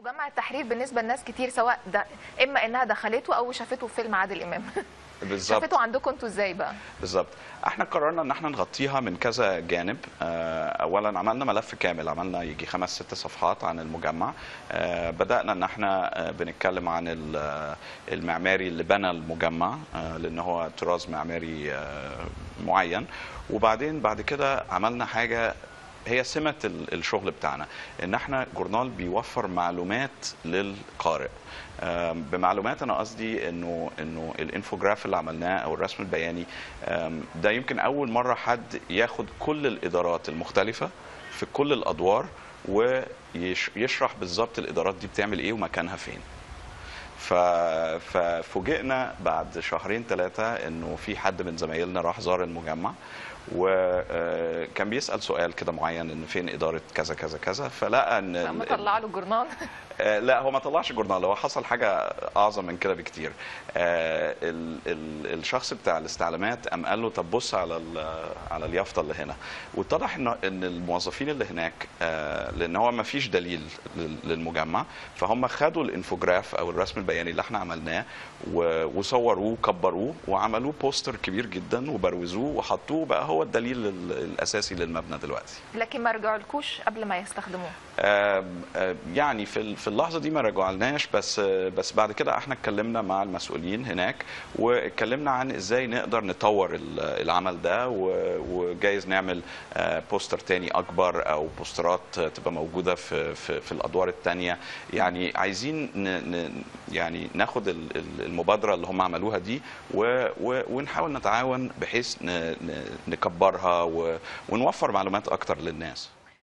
مجمع التحرير بالنسبه لناس كتير سواء ده اما انها دخلته او شافته في فيلم عادل امام بالظبط شافته عندكم انتوا ازاي بقى بالظبط احنا قررنا ان احنا نغطيها من كذا جانب آه، اولا عملنا ملف كامل عملنا يجي خمس ست صفحات عن المجمع آه، بدانا ان احنا آه، بنتكلم عن ال- آه، المعماري اللي بنى المجمع آه، لان هو طراز معماري آه، معين وبعدين بعد كده عملنا حاجه هي سمة ال- الشغل بتاعنا ان احنا جورنال بيوفر معلومات للقارئ آم، بمعلومات انا قصدي انه انه الانفوجراف اللي عملناه او الرسم البياني آم، ده يمكن اول مره حد ياخد كل الادارات المختلفه في كل الادوار ويشرح بالظبط الادارات دي بتعمل ايه ومكانها فين ف... ففوجئنا بعد شهرين ثلاثة انه في حد من زمايلنا راح زار المجمع وكان بيسأل سؤال كده معين ان فين ادارة كذا كذا كذا فلقى ان لما ال- طلع له جورنال آه، لا هو ما طلعش جورنال هو حصل حاجه اعظم من كده بكتير آه، ال- ال- الشخص بتاع الاستعلامات قام قال له طب بص على ال- على اليافطه اللي هنا واتضح ان ان الموظفين اللي هناك آه، لان هو ما فيش دليل لل- للمجمع فهم خدوا الانفوجراف او الرسم البياني اللي احنا عملناه و- وصوروه وكبروه وعملوه بوستر كبير جدا وبروزوه وحطوه بقى هو الدليل ال- الاساسي للمبنى دلوقتي لكن ما رجعلكوش قبل ما يستخدموه آم، آم، يعني في ال- في اللحظه دي ما رجعلناش بس آه، بس بعد كده احنا اتكلمنا مع المسؤولين هناك واتكلمنا عن ازاي نقدر نطور ال- العمل ده و- وجايز نعمل آه، بوستر تاني اكبر او بوسترات آه، تبقى موجوده في في, في الادوار التانيه يعني عايزين ن ن يعني ناخد ال- ال- المبادره اللي هم عملوها دي و و ونحاول نتعاون بحيث ن ن نكبرها و ونوفر معلومات اكتر للناس